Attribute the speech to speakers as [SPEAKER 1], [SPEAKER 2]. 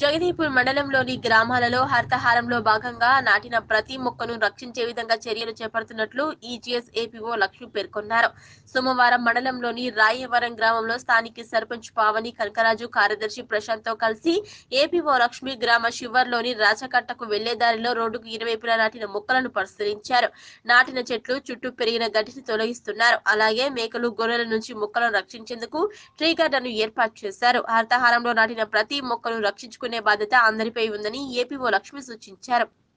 [SPEAKER 1] జగదీపూర్ మండలంలోని గ్రామాలలో హరితహారంలో భాగంగా నాటిన ప్రతి మొక్కను రక్షించే విధంగా చర్యలు చేపడుతున్నట్లు ఈజీఎస్ ఏపీఓ లక్ష్మి పేర్కొన్నారు సోమవారం మండలంలోని రాయవరం గ్రామంలో స్థానిక సర్పంచ్ పావని కనకరాజు కార్యదర్శి ప్రశాంత్ తో కలిసి ఏపీఓ లక్ష్మి గ్రామ శివర్లోని రాచకట్టకు వెళ్లే దారిలో రోడ్డుకు ఇరువైపులా నాటిన మొక్కలను పరిశీలించారు నాటిన చెట్లు చుట్టూ పెరిగిన గడ్డిని తొలగిస్తున్నారు అలాగే మేకలు గొర్రెల నుంచి మొక్కలను రక్షించేందుకు ట్రీ గార్డెన్ ఏర్పాటు చేశారు హరితహారంలో నాటిన ప్రతి మొక్కను రక్షించుకునే బాధ్యత అందరిపై ఉందని ఏపీఓ లక్ష్మి సూచించారు